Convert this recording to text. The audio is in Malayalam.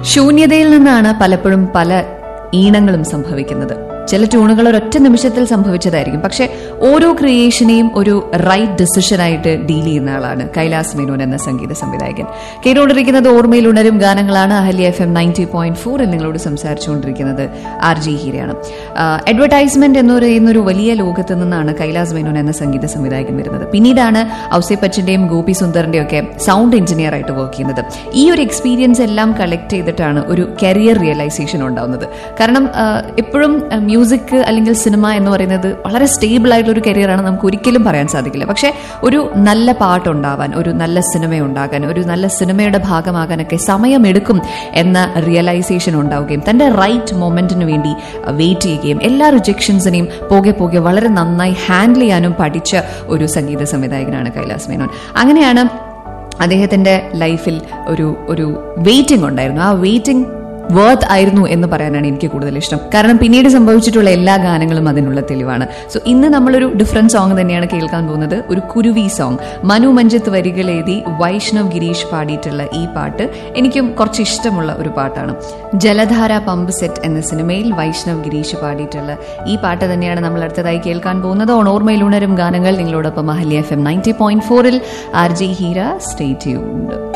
ശൂന്യതയിൽ നിന്നാണ് പലപ്പോഴും പല ഈണങ്ങളും സംഭവിക്കുന്നത് ചില ട്യൂണുകൾ ഒരൊറ്റ നിമിഷത്തിൽ സംഭവിച്ചതായിരിക്കും പക്ഷെ ഓരോ ക്രിയേഷനെയും ഒരു റൈറ്റ് ഡിസിഷനായിട്ട് ഡീൽ ചെയ്യുന്ന ആളാണ് കൈലാസ് മേനോൻ എന്ന സംഗീത സംവിധായകൻ കേട്ടുകൊണ്ടിരിക്കുന്നത് ഓർമ്മയിൽ ഉണരും ഗാനങ്ങളാണ് അഹല്യ എഫ് എം നയൻറ്റി പോയിന്റ് ഫോറിൽ നിങ്ങളോട് സംസാരിച്ചുകൊണ്ടിരിക്കുന്നത് ആർ ജി ഹീരയാണ് അഡ്വർടൈസ്മെന്റ് എന്ന് പറയുന്ന ഒരു വലിയ ലോകത്ത് നിന്നാണ് കൈലാസ് മേനോൻ എന്ന സംഗീത സംവിധായകൻ വരുന്നത് പിന്നീടാണ് ഔസേപ്പച്ചന്റെയും ഗോപി സുന്ദറിന്റെയും ഒക്കെ സൗണ്ട് എഞ്ചിനീയർ ആയിട്ട് വർക്ക് ചെയ്യുന്നത് ഈ ഒരു എക്സ്പീരിയൻസ് എല്ലാം കളക്ട് ചെയ്തിട്ടാണ് ഒരു കരിയർ റിയലൈസേഷൻ ഉണ്ടാവുന്നത് കാരണം എപ്പോഴും മ്യൂസിക് അല്ലെങ്കിൽ സിനിമ എന്ന് പറയുന്നത് വളരെ സ്റ്റേബിൾ ആയിട്ടുള്ള ഒരു കരിയറാണ് നമുക്ക് ഒരിക്കലും പറയാൻ സാധിക്കില്ല പക്ഷെ ഒരു നല്ല പാട്ടുണ്ടാവാൻ ഒരു നല്ല സിനിമ ഉണ്ടാകാൻ ഒരു നല്ല സിനിമയുടെ ഭാഗമാകാനൊക്കെ സമയമെടുക്കും എന്ന റിയലൈസേഷൻ ഉണ്ടാവുകയും തന്റെ റൈറ്റ് മൊമെന്റിന് വേണ്ടി വെയിറ്റ് ചെയ്യുകയും എല്ലാ റിജക്ഷൻസിനെയും പോകെ പോകെ വളരെ നന്നായി ഹാൻഡിൽ ചെയ്യാനും പഠിച്ച ഒരു സംഗീത സംവിധായകനാണ് കൈലാസ് മേനോൻ അങ്ങനെയാണ് അദ്ദേഹത്തിന്റെ ലൈഫിൽ ഒരു ഒരു വെയിറ്റിംഗ് ഉണ്ടായിരുന്നു ആ വെയിറ്റിംഗ് വർത്ത് ആയിരുന്നു എന്ന് പറയാനാണ് എനിക്ക് കൂടുതൽ ഇഷ്ടം കാരണം പിന്നീട് സംഭവിച്ചിട്ടുള്ള എല്ലാ ഗാനങ്ങളും അതിനുള്ള തെളിവാണ് സോ ഇന്ന് നമ്മളൊരു ഡിഫറെന്റ് സോങ് തന്നെയാണ് കേൾക്കാൻ പോകുന്നത് ഒരു കുരുവി സോങ് മനു മഞ്ജിത്ത് വരികൾ എഴുതി വൈഷ്ണവ് ഗിരീഷ് പാടിയിട്ടുള്ള ഈ പാട്ട് എനിക്കും കുറച്ച് ഇഷ്ടമുള്ള ഒരു പാട്ടാണ് ജലധാര പമ്പ് സെറ്റ് എന്ന സിനിമയിൽ വൈഷ്ണവ് ഗിരീഷ് പാടിയിട്ടുള്ള ഈ പാട്ട് തന്നെയാണ് നമ്മൾ അടുത്തതായി കേൾക്കാൻ പോകുന്നത് ഓണോർമയിൽ ഉണരും ഗാനങ്ങൾ നിങ്ങളോടൊപ്പം അഹല്യ എഫ് എം നയൻറ്റി പോയിന്റ് ഫോറിൽ R G Heera stay tuned